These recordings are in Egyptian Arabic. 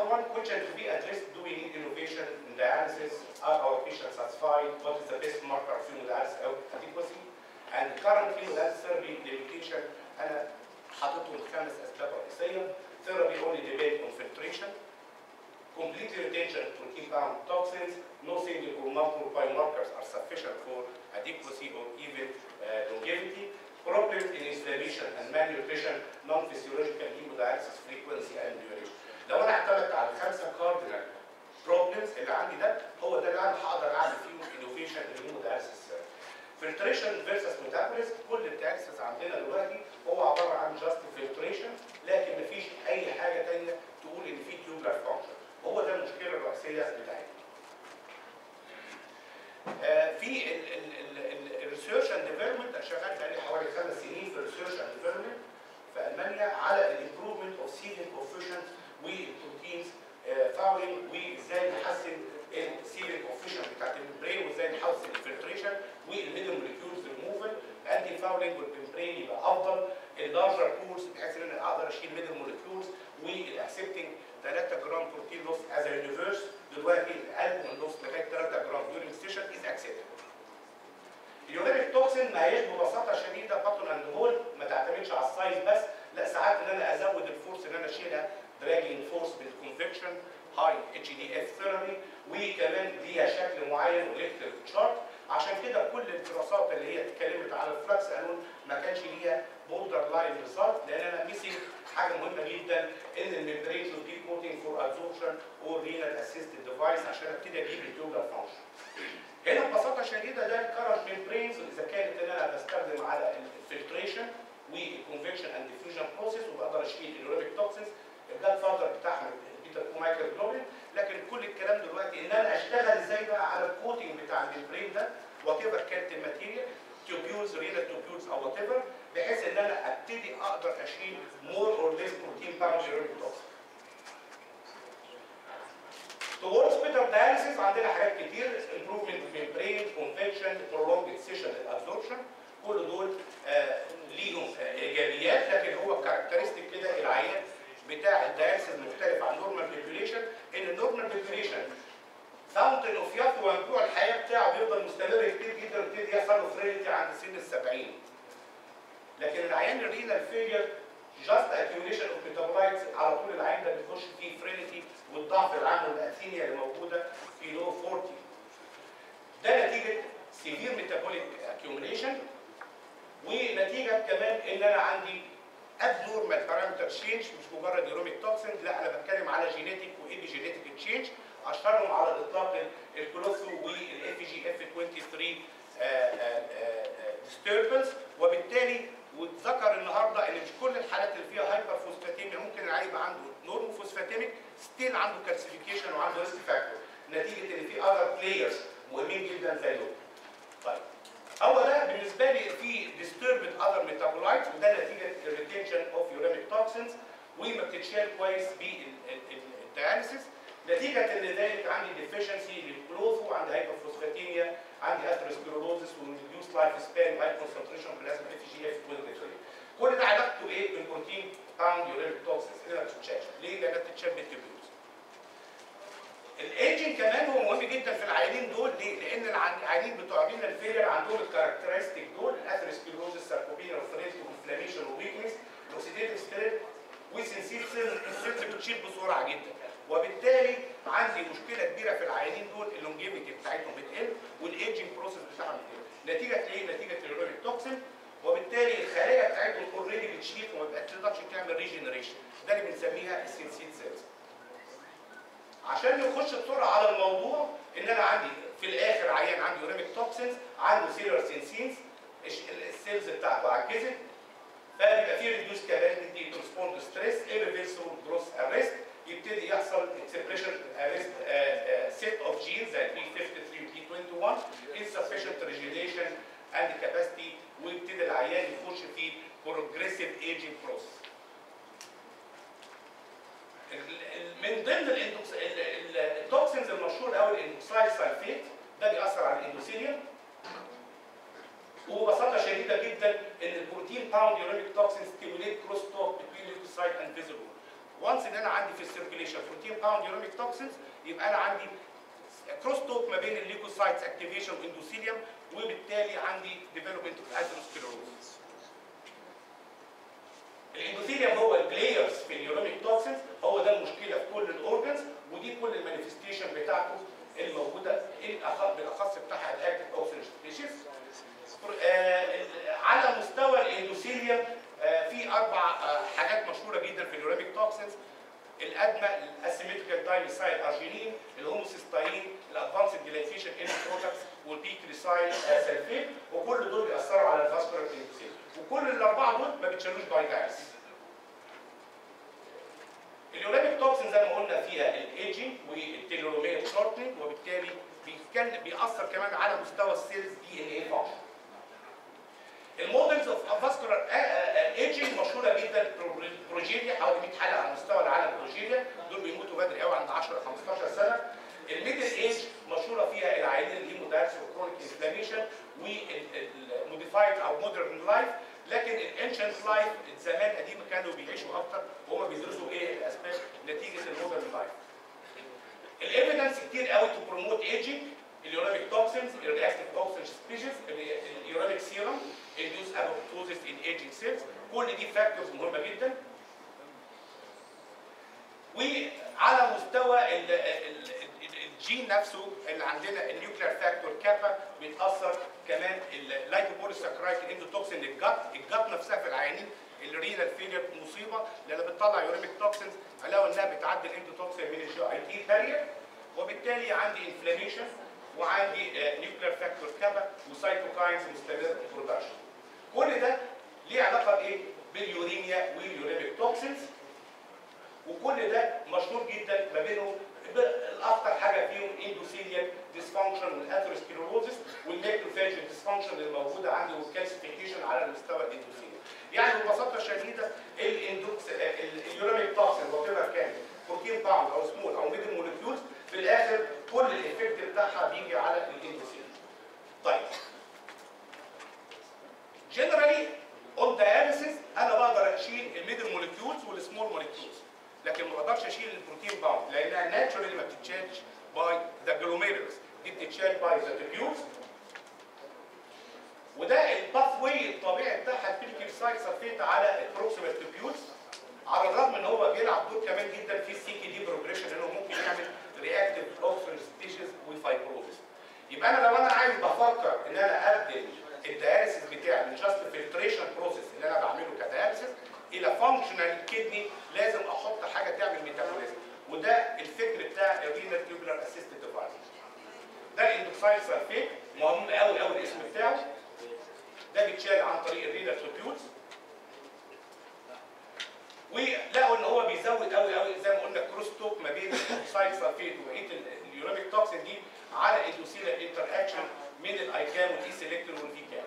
one question to be addressed, do we need innovation in dialysis? Are our patients satisfied? What is the best marker of hemodialysis adequacy? And current hemodialysis therapy limitation, أنا حاططهم خمس أسباب رئيسية. Therapy only depend on filtration, complete retention of protein bound toxins, no single or multiple biomarkers are sufficient for adequacy or even uh, longevity. Problems in inflammation and malnutrition, non-physiological hemodialysis frequency and duration. لو انا اعتمدت على الخمسه كاردينال بروبلمز اللي عندي ده هو ده اللي انا هقدر اعمل فيهم انوفيشن للهيمودايلسيس فلتريشن فيرسس ميتابوليزم كل الدايلسيس عندنا دلوقتي هو عباره عن جاست فلتريشن لكن مفيش اي حاجه ثانيه تقول ان في تيوبلر فانكشن هو ده المشكله الرئيسيه بتاعتنا آه، في الريسيرش اند ديفلوبمنت انا شغال بقالي حوالي خمس سنين في الريسيرش اند ديفلوبمنت في المانيا على الامبروفمنت اوف سيلينج كوفيشنت والبروتينز فاولينج وازاي نحسن السيلينج كوفيشنت بتاعت الممبرين وازاي نحسن الفلتريشن والميدل موليكيولز ريموفل انتي فاولينج والممبرين يبقى افضل اللارجر كورس بحيث ان انا اقدر اشيل ميدل موليكيولز والاكسبتنج 3 جرام بروتين لوس از يونيفرس دلوقتي الالبوم لوس لغايه 3 جرام ديورنج ستيشن از اكسبتبل اليوريك توكسين ما هيش ببساطه شديده باتون اند هول ما تعتمدش على السايز بس لا ساعات ان انا ازود الفورس ان انا اشيلها دراجنج فورس بالكونفكشن هاي اتش دي اف ثيرابي وكمان ليها شكل معين والكتريك تشارت عشان كده كل الدراسات اللي هي اتكلمت على الفلكس قانون ما كانش ليها بوردر لاين ريزلت لان انا ميسنج حاجه مهمه جدا ان الممبرين شود بي كوتنج فور ابزوربشن اور رينال اسيستد ديفايس عشان ابتدي اجيب التيوبلر فانكشن هنا ببساطه شديده ده الكرنت ميمبرينز اذا كانت ان انا بستخدم على الفلتريشن والكونفكشن اند ديفيوجن بروسيس وبقدر اشيل اليوريك توكسينز الجاد فاذر بتاعهم البيتا كومايكل جلوبين لكن كل الكلام دلوقتي ان انا اشتغل ازاي بقى على الكوتنج بتاع الميمبرين ده وات ايفر كانت الماتيريال تيوبيولز رينال تيوبيولز او وات ايفر بحيث ان انا ابتدي اقدر اشيل مور اور ليس بروتين باوند يوريك توكسين towards better dialysis عندنا حاجات كتير improvement of membrane, convection, prolonged session absorption كل دول آه ليهم آه ايجابيات لكن هو كاركترستيك كده العيان بتاع الدياليسيس مختلف عن نورمال بيبيوليشن ان النورمال بيبيوليشن فاونتن اوف ياث ومنبوع الحياه بتاعه بيفضل مستمر كتير جدا ويبتدي يحصل له فريلتي عند سن ال 70 لكن العيان الرينال فيلير جاست اكيوميشن اوف ميتابولايتس على طول العين ده بيخش فيه فريلتي والضعف العام والاثينيا اللي موجوده في لو 40 ده نتيجه سيفير ميتابوليك اكيوميشن ونتيجه كمان ان انا عندي ابنورمال بارامتر تشينج مش مجرد يوروميك توكسين لا انا بتكلم على جينيتيك وايبي جينيتيك تشينج اشهرهم على الاطلاق الكلوثو والاف جي اف 23 ديستربنس وبالتالي واتذكر النهارده ان مش كل الحالات اللي فيها هايبر فوسفاتيميا ممكن العيب يبقى عنده نورمو فوسفاتيميك ستيل عنده كالسيفيكيشن وعنده ريسك فاكتور نتيجه ان في اذر بلايرز مهمين جدا زيهم. طيب هو ده بالنسبه لي في disturbed other metabolites وده نتيجه الريتنشن اوف يوريميك توكسينز وما بتتشال كويس بالدياليسيس نتيجه ان ذلك عندي ديفيشنسي للكلوثو عندي هايبرفوسفاتيميا عندي اثيروسكليروزس وريديوس لايف سبان وهاي كونسنتريشن بلازما اف جي اف كل ده علاقته ايه بالبروتين باوند يوريميك توكسينز اللي ما بتتشالش ليه؟ لانها بتتشال بالتبيوز الايجنج كمان هو مهم جدا في العيانين دول ليه؟ لان العيانين بتوع رينال فيلير عندهم الكاركترستيك دول الاثيروسكليروزس ساركوبينا وفريت وانفلاميشن وويكنس الاوكسيديتيف ستريس وسنسيت سيلز بتشيل بسرعه جدا وبالتالي عندي مشكله كبيره في العيانين دول اللونجيفيتي بتاعتهم بتقل والايجنج بروسيس بتاعهم بتقل نتيجه ايه؟ نتيجه اليوريك توكسين وبالتالي الخلايا بتاعتهم اوريدي بتشيل وما بتقدرش تعمل ريجنريشن ده اللي بنسميها السنسيت سيلز عشان نخش بسرعه على الموضوع ان انا عندي في الاخر عيان عنده يوريميك توكسينز عنده سيلر سينسينز السيلز بتاعته عجزت فبيبقى في ريديوس كاباسيتي تو ريسبوند تو ستريس irreversible جروس اريست يبتدي يحصل اكسبريشن اريست سيت اوف جينز زي بي 53 و بي 21 insufficient regeneration and capacity ويبتدي العيان يخش في progressive aging process من ضمن التوكسينز المشهور قوي الاندوكسايل سلفيت ده بيأثر على الاندوثيليوم وببساطه شديده جدا ان البروتين باوند يوريميك توكسين ستيموليت كروس توك بين ليوكوسايت اند فيزيبل وانس ان انا عندي في السيركيليشن بروتين باوند يوريميك توكسينز يبقى انا عندي كروس توك ما بين الليكوسايتس اكتيفيشن واندوثيليوم وبالتالي عندي ديفلوبمنت اوف اثيروسكليروز الاندوثيليوم هو البلايرز في اليوريميك توكسينز هو ده المشكله في كل الاورجنز ودي كل المانيفستيشن بتاعته الموجوده الأخ- بالاخص بتاعها الاكتيف اوكسيجين سبيشيز على مستوى الاندوثيليوم آه، في اربع آه، حاجات مشهوره جدا في اليوريميك توكسينز الادمى الاسيمتريكال دايميسايل ارجينين الهوموسيستاين الادفانسد جلايكيشن ان برودكتس والبيكريسايل سلفيت وكل دول بيأثروا على الفاسكولار اندوثيليوم وكل الاربعه دول ما بيتشالوش باي دايس اليوريميك توكسين زي ما قلنا فيها الايجنج والتيلومير شورتنج وبالتالي بيتكلم بيأثر كمان على مستوى السيلز دي ان اي فانكشن المودلز اوف فاسكولار ايجنج مشهوره جدا بروجيريا حوالي 100 حاله على مستوى العالم بروجيريا دول بيموتوا بدري قوي عند 10 15 سنه الميدل ايج مشهوره فيها العيانين الهيمودايتس والكرونيك انفلاميشن والموديفايد او مودرن لايف لكن الانشنت لايف زمان قديم كانوا بيعيشوا اكتر وهم بيدرسوا ايه الاسباب نتيجه المودرن لايف الايفيدنس كتير قوي تو بروموت ايجنج اليوريميك توكسينز الرياكتيف توكسين سبيشيز اليوريميك سيرم induce apoptosis in aging cells كل دي فاكتورز مهمه جدا وعلى مستوى ال- ال- ال- الجين نفسه اللي عندنا النيوكلير فاكتور كابا بيتاثر كمان اللايكوبوليساكرايد اندوتوكسين الجت الجت نفسها في العيانين الرينال فيلير مصيبه لانها بتطلع يوريميك توكسينز علاوه انها بتعدي الاندوتوكسين من الجي اي تي بارير وبالتالي عندي انفلاميشن وعندي نيوكلير فاكتور كابا وسايتوكاينز مستمر برودكشن كل ده ليه علاقه بايه؟ باليوريميا واليوريميك توكسينز وكل ده مشهور جدا ما بينهم ب- الاكثر حاجه فيهم اندوثيليال ديسفانكشن والاثيروسكليروزس والماكروفاج ديسفانكشن اللي موجوده عندي والكالسيفيكيشن على المستوى الاندوثيليال يعني ببساطه شديده الاندوكس اليوريميك توكسين وات ايفر كان بروتين باوند او سمول او ميدل مولكيولز في الاخر كل الايفكت بتاعها بيجي على الاندوثيليال طيب جنرالي اون داياليسيس انا بقدر اشيل الميدل مولكيولز والسمول مولكيولز لكن ما بقدرش اشيل البروتين باوند لانها ناتشورالي ما بتتشالش باي ذا جلوميرولز دي بتتشال باي ذا تيبيولز وده الباث واي الطبيعي بتاعها البيلكيل سلفيت على البروكسيمال تيبيولز على الرغم ان هو بيلعب دور كمان جدا في السي كي دي بروجريشن لانه ممكن يعمل رياكتيف اوكسجين ستيشنز وفايبروزس يبقى انا لو انا عايز بفكر ان انا ابدل الدياليسيس بتاعي من جاست فلتريشن بروسيس اللي انا بعمله كدياليسيس الى فانكشنال كدني لازم احط حاجه تعمل ميتابوليزم وده الفكر بتاع الرينال تيوبولار اسيستد ديفايس ده الاندوكسايل سلفيت مهم قوي قوي الاسم بتاعه ده بيتشال عن طريق الرينال تيوبولز ولقوا ان هو بيزود قوي قوي زي ما قلنا كروس توك ما بين الاوكسايد سلفيت وبقيه ال- اليوريميك توكسين دي على اندوثيليال انتر اكشن من الايكام والاي سيلكتور والفي كام.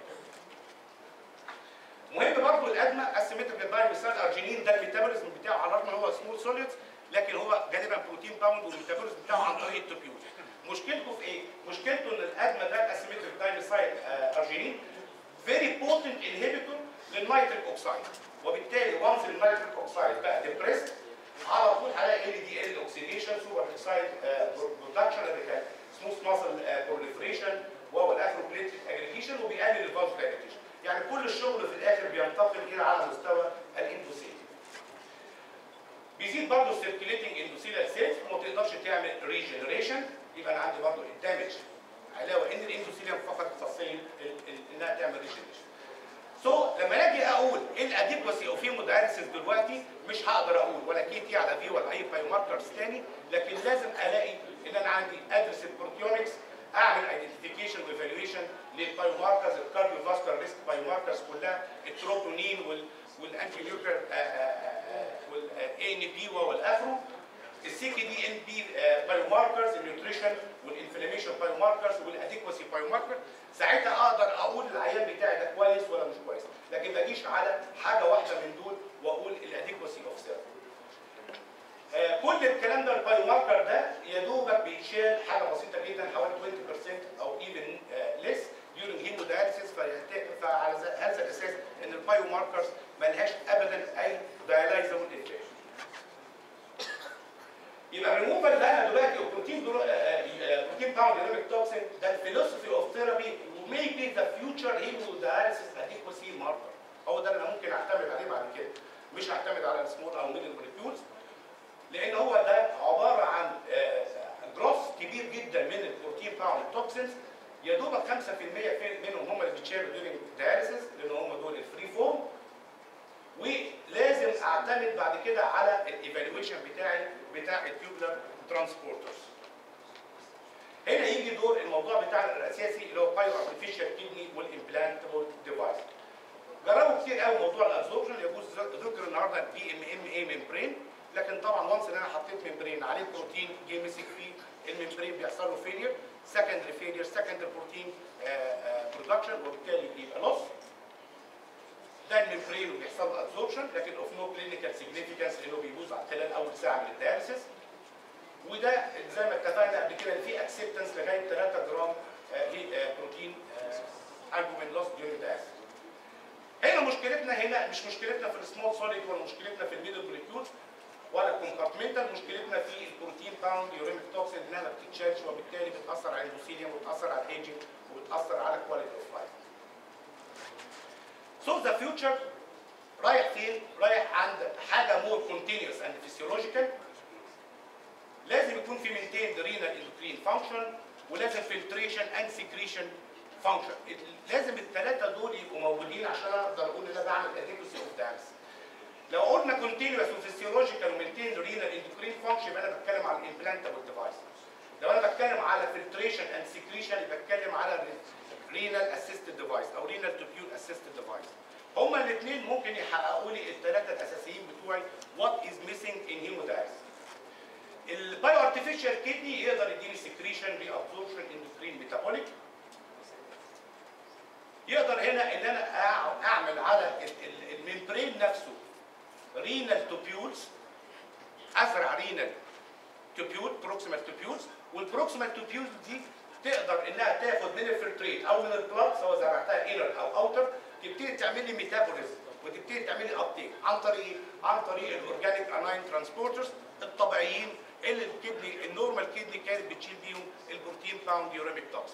مهم برضو الادمى اسيمتريك باي مثال ارجينين ده الميتابوليزم بتاعه على الرغم ان هو سمول سوليدز لكن هو غالبا بروتين باوند والميتابوليزم بتاعه عن طريق التوبيول. مشكلته في ايه؟ مشكلته ان الادمى ده الاسيمتريك دايميسايد ارجينين فيري بوتنت انهبيتور للنيتريك اوكسايد وبالتالي وانس النيتريك اوكسايد بقى ديبريست على طول هلاقي ال دي ال اوكسيديشن سوبر اوكسايد برودكشن سموث ماسل بروليفريشن وهو الاثروبليتيك اجريجيشن وبيقلل الفالف دايليتيشن يعني كل الشغل في الاخر بينتقل الى على مستوى الاندوثيل بيزيد برضه السيركيليتنج اندوثيلال سيلز وما تقدرش تعمل ريجنريشن يبقى انا عندي برضه الدامج علاوه ان الاندوثيليوم فقط خاصيه انها تعمل ريجنريشن سو so, لما اجي اقول ايه الاديكوسي او في مدارسز دلوقتي مش هقدر اقول ولا كي تي على في ولا اي بايو ماركرز تاني لكن لازم الاقي ان انا عندي ادرس البروتيونكس اعمل ايدنتيفيكيشن وايفالويشن للبايو ماركرز الكارديو فاسكولار ريسك بايو ماركرز كلها التروبونين وال والانتي نيوكلير والاي ان بي والاخره السي كي دي ان بي بايو ماركرز النيوتريشن والانفلاميشن بايو ماركرز والاديكوسي بايو ماركر ساعتها اقدر اقول العيان بتاعي ده كويس ولا مش كويس لكن ما اجيش على حاجه واحده من دول واقول الاديكوسي اوف سيرف كل الكلام ده البايو ماركر ده يا دوبك بيتشال حاجه بسيطه جدا حوالي 20% او ايفن ليس during hemodialysis فيحتاج- فعلى ذا- هذا الاساس ان البايو ماركرز ملهاش ابدا اي dialyzable effect bound uremic toxin the philosophy of therapy maybe the future hemodialysis adequacy marker هو ده اللي انا ممكن اعتمد عليه بعد كده مش هعتمد على السمول او ميدل موليكيولز لان هو ده عباره عن جروس كبير جدا من البروتين باوند توكسينز يا دوبك 5% منهم هم اللي بيتشالوا دورينج داياليسيس لان هم دول الفري فورم ولازم اعتمد بعد كده على الايفالويشن بتاعي بتاع التيوبلر ترانسبورترز هنا يجي دور الموضوع بتاعنا الاساسي اللي هو بايو ارتفيشال كيدني والامبلانتبل ديفايس جربوا كتير قوي موضوع الابزوربشن يجوز ذكر النهارده بي ام ام اي ممبرين لكن طبعا وانس ان انا حطيت ممبرين عليه بروتين جه مسك فيه الممبرين بيحصل له فيلير سكندري فيلير سكندري بروتين برودكشن وبالتالي بيبقى لوس ده الممبرين وبيحصل له ابزوربشن لكن اوف نو كلينيكال سيجنيفيكانس لانه بيبوظ خلال اول ساعه من الدياليسيس وده زي ما اتفقنا قبل كده ان في اكسبتنس لغايه 3 جرام لبروتين البومين لوس ديورنج داياليسيس هنا مشكلتنا هنا مش مشكلتنا في السمول سوليد ولا مشكلتنا في الميدل موليكيولز ولا الكومبارتمنتال مشكلتنا في البروتين باوند يوريميك توكسين انها ما بتتشالش وبالتالي بتاثر على الاندوثيليوم وبتاثر على الايجنج وبتاثر على الكواليتي اوف لايف. سو ذا فيوتشر رايح فين؟ رايح عند حاجه مور كونتينيوس اند فيسيولوجيكال لازم يكون في مينتيند رينال اندوكرين فانكشن ولازم فلتريشن اند سكريشن فانكشن لازم الثلاثه دول يبقوا موجودين عشان اقدر اقول ان انا بعمل اديكوسي اوف دايلس لو قلنا كونتينوس وفيسيولوجيكال ومينتين رينال اندوكرين فانكشن يبقى انا بتكلم على الامبلانتابل ديفايس لو انا بتكلم على فلتريشن اند سكريشن يبقى بتكلم على رينال اسيستد ديفايس او رينال توبيول اسيستد ديفايس هما الاثنين ممكن يحققوا لي الثلاثه الاساسيين بتوعي وات از ميسنج ان هيمودايلس البايو ارتفيشال كدني يقدر يديني سكريشن ري ابزوربشن اندوكرين ميتابوليك يقدر هنا ان انا اعمل على الممبرين نفسه رينال توبيولز ازرع رينال توبيول بروكسيمال توبيولز والبروكسيمال توبيولز دي تقدر انها تاخد من الفلتريت او من البلاد سواء زرعتها انر او اوتر تبتدي تعمل لي ميتابوليزم وتبتدي تعمل لي ابتيك عن طريق عن طريق الاورجانيك اناين ترانسبورترز الطبيعيين اللي الكدني النورمال كدني كانت بتشيل بيهم البروتين باوند يوريميك توكس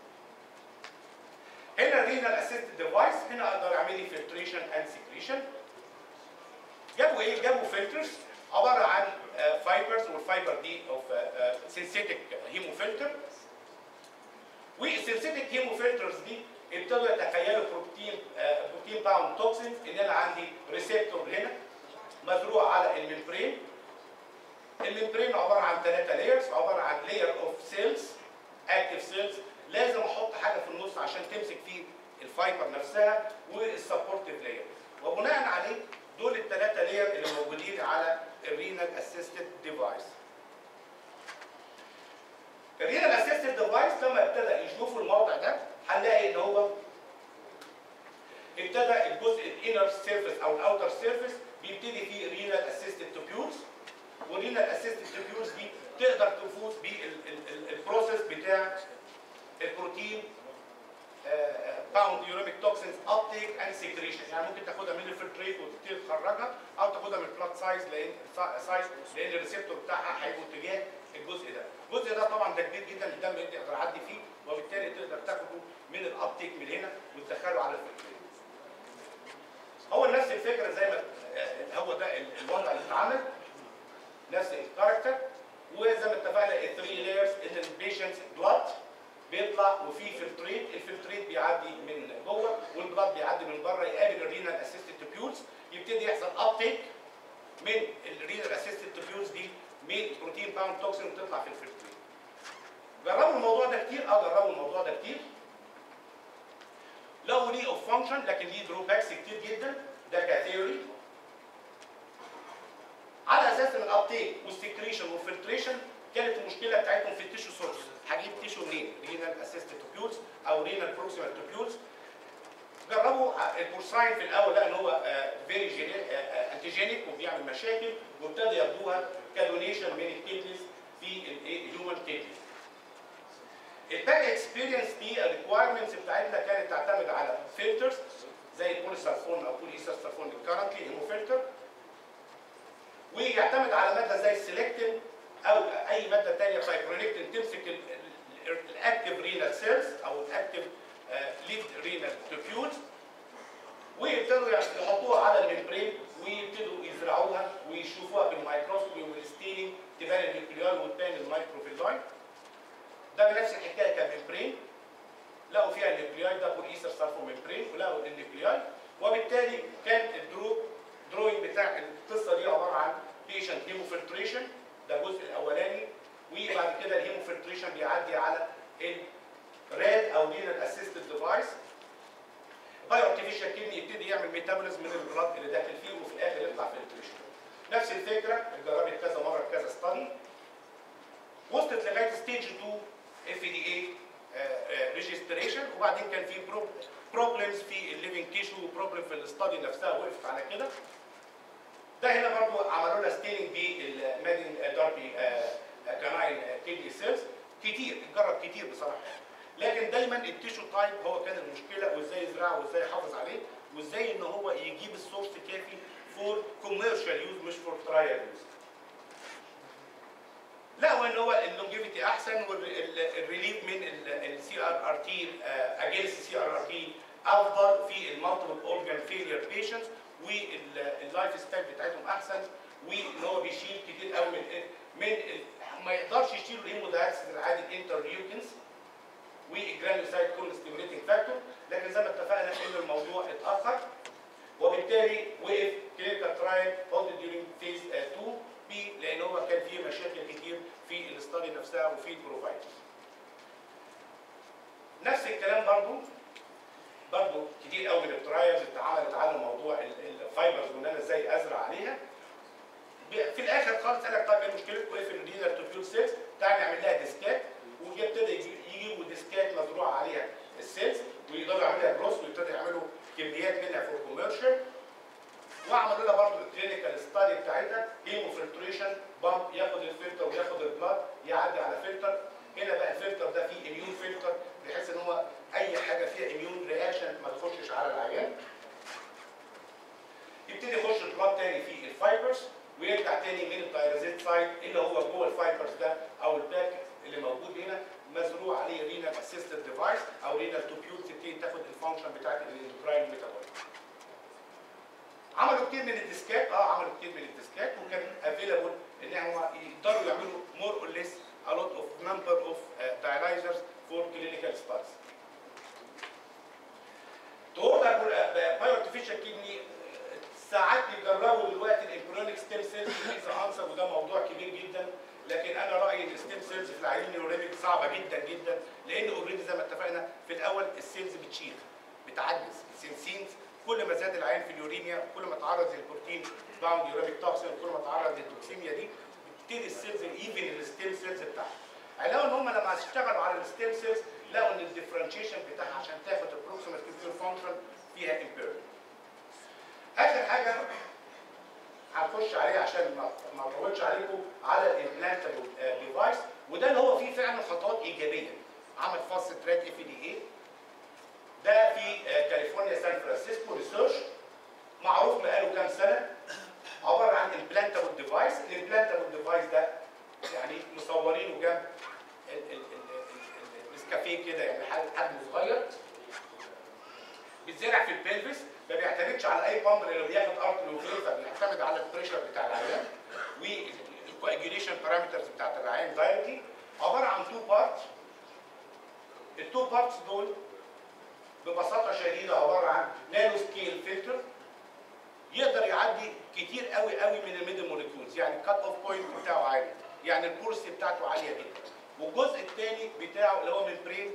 هنا الرينال اسيست ديفايس هنا اقدر اعمل لي فلتريشن اند سكريشن جابوا ايه؟ جابوا فلترز عباره عن فايبرز والفايبر دي اوف سينثيتك هيمو فلتر والسينثيتك هيمو فلترز دي ابتدوا يتخيلوا بروتين بروتين باوند توكسينز ان انا عندي ريسبتور هنا مزروع على الممبرين الممبرين عباره عن ثلاثه لايرز عباره عن لاير اوف سيلز اكتف سيلز لازم احط حاجه في النص عشان تمسك فيه الفايبر نفسها والسبورتيف لاير وبناء عليه دول الثلاثه لاير اللي موجودين على الرينال اسيستد ديفايس الرينال اسيستد ديفايس لما ابتدى يشوفوا الموضع ده هنلاقي ان هو ابتدى الجزء الانر سيرفيس او الاوتر سيرفيس بيبتدي فيه رينال اسيستد توبيولز والرينال اسيستد توبيولز دي تقدر تفوز بالبروسيس بتاع البروتين باوند يوريميك توكسينز ابتيك اند سكريشن يعني ممكن تاخدها من الفلتريت وتبتدي تخرجها او تاخدها من البلاد سايز لان سايز لان الريسبتور بتاعها هيبقوا اتجاه الجزء ده الجزء ده طبعا ده كبير جدا الدم يقدر يعدي فيه وبالتالي تقدر تاخده من الابتيك من هنا وتدخله على الفلتريت هو نفس الفكره زي ما هو ده الوضع اللي اتعمل نفس الكاركتر وزي ما اتفقنا الثري لايرز ان البيشنتس بلاد بيطلع وفي فلتريت الفلتريت بيعدي من جوه والبلاد بيعدي من بره يقابل الرينال اسيستد توبيولز يبتدي يحصل ابتيك من الرينال اسيستد توبيولز دي من بروتين باوند توكسين وتطلع في الفلتريت جربوا الموضوع ده كتير اه جربوا الموضوع ده كتير له ليه اوف فانكشن لكن ليه دروباكس كتير جدا ده كثيوري على اساس ان الابتيك والسكريشن والفلتريشن كانت المشكله بتاعتهم في التيشو سورس هجيب تيشو منين؟ رينال اسيستد توبيولز او رينال بروكسيمال توبيولز جربوا البورساين في الاول لقى ان هو فيري انتيجينيك وبيعمل مشاكل وابتدى ياخدوها كدونيشن من الكيدنيز في الهيومن كيدنيز الباك اكسبيرينس دي الريكوايرمنتس بتاعتنا كانت تعتمد على فلترز زي البوليسالفون او بوليسالفون كارنتلي هيمو فلتر ويعتمد على ماده زي السلكتين او اي ماده ثانيه فايبرونكتين تمسك الاكتف رينال سيلز او الاكتف ليفت رينال توبيولز ويبتدوا يحطوها على الممبرين ويبتدوا يزرعوها ويشوفوها بالميكروسكوبي والستيننج تبان النيوكليار وتبان المايكروفيلاي ده بنفس الحكايه كممبرين لقوا فيها النيوكلياي ده بول ايثر سالفو ممبرين ولقوا النيوكلياي وبالتالي كان الدرو دروينج بتاع القصه دي عباره عن بيشنت هيموفلتريشن ده الجزء الاولاني وبعد كده الهيموفلتريشن بيعدي على الراد او رينال اسيستد ديفايس بايو ارتفيشال كدني يبتدي يعمل ميتابوليزم من البلاد اللي داخل فيه وفي الاخر يطلع فلتريشن نفس الفكره اتجربت كذا مره في كذا ستادي وصلت لغايه ستيج 2 اف دي اي ريجستريشن وبعدين كان في بروبلمز في الليفنج تيشو وبروبلم في الاستادي نفسها وقفت على كده ده هنا برضو عملوا لنا ستيننج بالمادين داربي كاناين كيدني سيلز كتير اتجرب كتير بصراحه لكن دايما التيشو تايب هو كان المشكله وازاي يزرعه وازاي يحافظ عليه وازاي ان هو يجيب السورس كافي فور كوميرشال يوز مش فور ترايل يوز لقوا ان هو اللونجيفيتي احسن والريليف من السي ار ار تي اجينست السي ار ار تي افضل في المالتيبل اورجان فيلير بيشنتس واللايف ستايل بتاعتهم احسن وان هو بيشيل كتير قوي من من ما يقدرش يشيل الهيمودايلسيس العادي الانترليوكنز والجرانيوسايد كول ستيموليتنج فاكتور لكن زي ما اتفقنا ان الموضوع اتاخر وبالتالي وقف كلينيكال ترايل هولد ديورينج فيز 2 بي لان هو كان فيه مشاكل كتير في الاستادي نفسها وفي البروفايدرز. نفس الكلام برضو برضو كتير قوي من الترايلز اتعملت على موضوع الفايبرز وان انا ازاي ازرع عليها في الاخر خالص قال لك طيب ايه المشكله وقف الرينال توبيول سيلز تعالى نعمل لها ديسكات وابتدى يجيبوا ديسكات مزروعه عليها السيلز ويقدروا يعملوا جروس ويبتدوا يعملوا كميات منها فور كوميرشال وعملوا لها برضه الكلينيكال ستادي بتاعتها هيموفلتريشن بامب ياخد الفلتر وياخد البلاد يعدي على فلتر هنا بقى الفلتر ده فيه اميون فلتر بحيث ان هو اي حاجه فيها اميون رياكشن ما تخشش على العيان يبتدي يخش البلاد تاني في الفايبرز ويرجع تاني من الدايرازيت سايت اللي هو جوه الفايبرز ده او الباك اللي موجود هنا مزروع عليه رينال اسيستد ديفايس او رينال توبيول تبتدي تاخد الفانكشن بتاعت الاندوكراين ميتابوليك عملوا كتير من الديسكات اه عملوا كتير من الديسكات وكان افيلابل ان هم يقدروا يعملوا مور اور ليس a lot of number of uh, dialyzers for clinical studies. تقول بايو ارتفيشال كيدني ساعات بيجربوا دلوقتي الامبريونيك ستيم سيلز في انسر وده موضوع كبير جدا لكن انا رايي ان الستيم سيلز في العيان النيوريميك صعبه جدا جدا لان اوريدي زي ما اتفقنا في الاول السيلز بتشيل بتعجز السنسينز كل ما زاد العيان في اليوريميا كل ما تعرض للبروتين باوند يوريميك توكسين كل ما تعرض للتوكسيميا دي بتبتدي السيلز ايفن الستيم سيلز بتاعها لقوا ان هم لما اشتغلوا على الستيم سيلز لقوا ان الديفرنشيشن بتاعها عشان تاخد البروكسيمال كيبيور فانكشن فيها امبيرمنت اخر حاجه هنخش عليها عشان ما ما اطولش عليكم على الامبلانتابل ديفايس وده اللي هو فيه فعلا خطوات ايجابيه عمل فاست تراك اف دي اي ده في كاليفورنيا سان فرانسيسكو ريسيرش معروف بقاله كام سنه عباره عن امبلانتابل ديفايس الامبلانتابل ديفايس ده يعني مصورينه جنب النسكافيه كده يعني حجم صغير بيتزرع في البلفس ما بيعتمدش على اي بامب لانه بياخد ارض لوفين فبيعتمد على البريشر بتاع العيان والكواجيوليشن بارامترز بتاعت العيان دايركتلي عباره عن تو بارتس التو بارتس دول ببساطه شديده عباره عن نانو سكيل فلتر يقدر يعدي كتير قوي قوي من الميدل موليكيولز يعني الكات اوف بوينت بتاعه عالي يعني البورسي بتاعته عاليه جدا والجزء الثاني بتاعه اللي هو ممبرين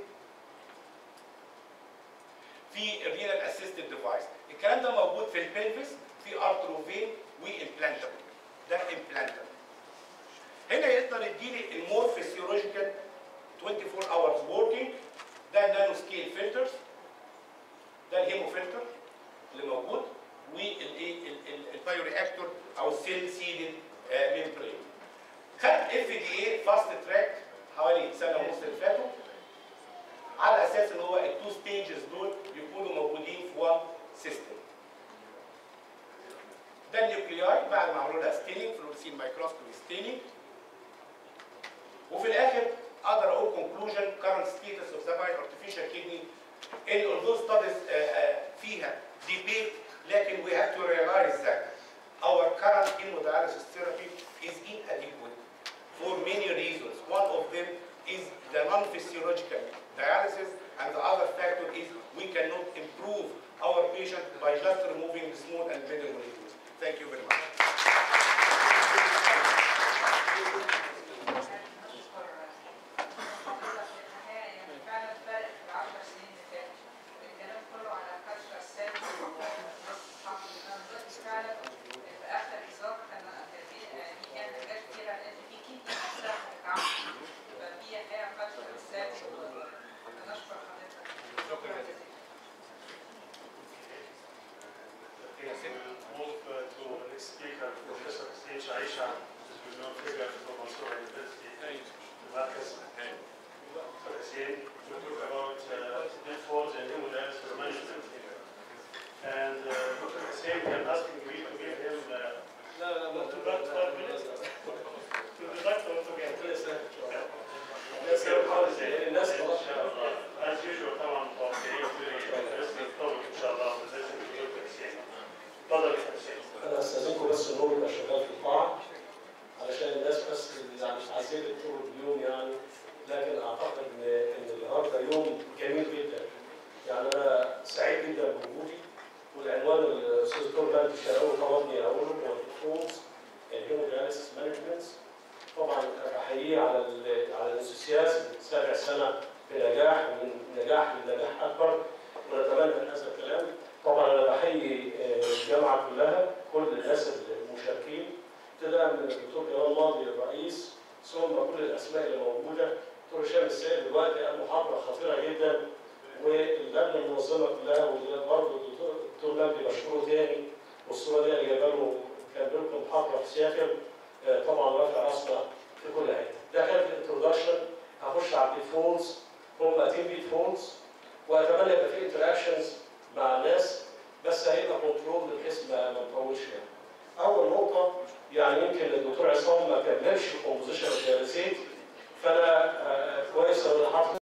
في الرينال اسيستد ديفايس الكلام ده موجود في البلفس في ارتروفين وامبلانتابل ده امبلانتابل هنا يقدر يديني المور فيسيولوجيكال 24 hours working ده النانو سكيل فلترز ده الهيمو فلتر اللي موجود والايه البايو رياكتور او السيل سيدد ميمبرين خد اف دي اي فاست تراك حوالي سنه ونص اللي فاتوا على اساس ان هو التو ستيجز دول يكونوا موجودين في وان سيستم ده النيوكلياي بعد ما عملوا لها ستيننج فلورسين مايكروسكوبي ستيننج وفي الاخر other all conclusion current status of the artificial kidney in although studies uh, uh, فيها debate لكن we have to realize that our current hemodialysis therapy is inadequate for many reasons. One of them is the non-physiological dialysis, and the other factor is we cannot improve our patient by just removing the small and middle molecules. Thank you very much. فعلا فرق في العشر سنين اللي فاتت الكلام كله على كشف السن والنص حق الإمام دلوقتي فعلا في آخر إصابة كان كان في يعني كان حاجات كتيرة لأن في كتير نفسها بتتعمل ففي حقيقة كشف السن ونشكر حضرتك شكرا جزيلا move uh, to the next speaker, Professor Hussein Shaisha, who's a known figure from Mansour University, Marcus. Dr. Hussein will talk about uh, pitfalls and hemodialysis management. And uh, Dr. Hussein, we are asking you to give him uh, to back five minutes. To the doctor to get this. Let's go Hussein. Inshallah. As usual, طبعا متوقعين في الرسم الطويل ان شاء الله ونزل دكتور حسين. تفضل يا حسين. انا استاذنكم بس النور يبقى شغال في القاعه علشان الناس بس اللي يعني مش عايزين طول اليوم يعني لكن اعتقد ان ان النهارده يوم جميل جدا يعني انا سعيد جدا بوجودي والعنوان الاستاذ دكتور مجدي الشراوي طلبني اقوله هو الفوز الهيمودياليسيس مانجمنت طبعا أنا بحييه على ال- على الانثوسياز سابع سنه بنجاح ومن نجاح لنجاح اكبر ونتمنى ان هذا الكلام طبعا انا بحيي آه، الجامعه كلها كل الناس المشاركين ابتداء من الدكتور جمال ماضي الرئيس ثم كل الاسماء اللي موجوده دكتور هشام السيد دلوقتي قال محاضره خطيره جدا واللجنه المنظمه كلها وبرضه الدكتور الدكتور مجدي بشكره تاني والصوره دي اللي جايبه له كان بينكم محاضره في سياكل آه، طبعا رافع راسنا في كل حته ده كان في الانترودكشن هخش على البيت فونز هم 2 بيت فونز واتمنى يبقى في انتراكشنز مع الناس بس هيبقى كنترول بحيث ما ما نطولش يعني. اول نقطه يعني يمكن الدكتور عصام ما كملش الكومبوزيشن الجلسات فانا آه، كويس لو انا حاطط